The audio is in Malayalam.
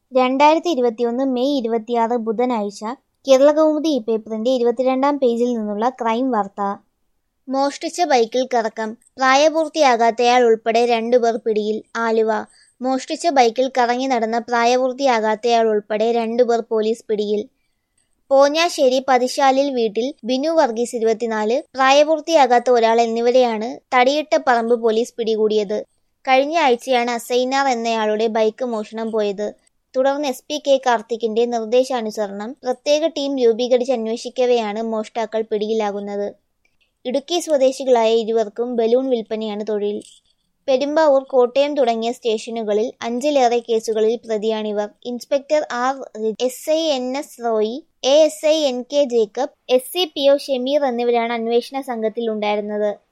രണ്ടായിരത്തി ഇരുപത്തിയൊന്ന് മെയ് ഇരുപത്തിയാറ് ബുധനാഴ്ച കേരളകൗമുദി ഈ പേപ്പറിന്റെ ഇരുപത്തിരണ്ടാം പേജിൽ നിന്നുള്ള ക്രൈം വാർത്ത മോഷ്ടിച്ച ബൈക്കിൽ കറക്കം പ്രായപൂർത്തിയാകാത്തയാൾ ഉൾപ്പെടെ രണ്ടുപേർ പിടിയിൽ ആലുവ മോഷ്ടിച്ച ബൈക്കിൽ കറങ്ങി നടന്ന പ്രായപൂർത്തിയാകാത്തയാൾ ഉൾപ്പെടെ രണ്ടുപേർ പോലീസ് പിടിയിൽ പോഞ്ഞാശ്ശേരി പതിശാലിൽ വീട്ടിൽ ബിനു വർഗീസ് ഇരുപത്തിനാല് പ്രായപൂർത്തിയാകാത്ത ഒരാൾ എന്നിവരെയാണ് തടിയിട്ട പറമ്പ് പോലീസ് പിടികൂടിയത് കഴിഞ്ഞ ആഴ്ചയാണ് അസൈനാർ എന്നയാളുടെ ബൈക്ക് മോഷണം പോയത് തുടർന്ന് എസ് പി കെ കാർത്തിക്കിന്റെ നിർദ്ദേശാനുസരണം പ്രത്യേക ടീം രൂപീകരിച്ച് അന്വേഷിക്കവെയാണ് മോഷ്ടാക്കൾ പിടിയിലാകുന്നത് ഇടുക്കി സ്വദേശികളായ ഇരുവർക്കും ബലൂൺ വിൽപ്പനയാണ് തൊഴിൽ പെരുമ്പാവൂർ കോട്ടയം തുടങ്ങിയ സ്റ്റേഷനുകളിൽ അഞ്ചിലേറെ കേസുകളിൽ പ്രതിയാണിവർ inspector R S I N S Roy A S I N K Jacob S C P O Shameer എന്നിവരാണ് അന്വേഷണ സംഘത്തിൽ ഉണ്ടായിരുന്നത്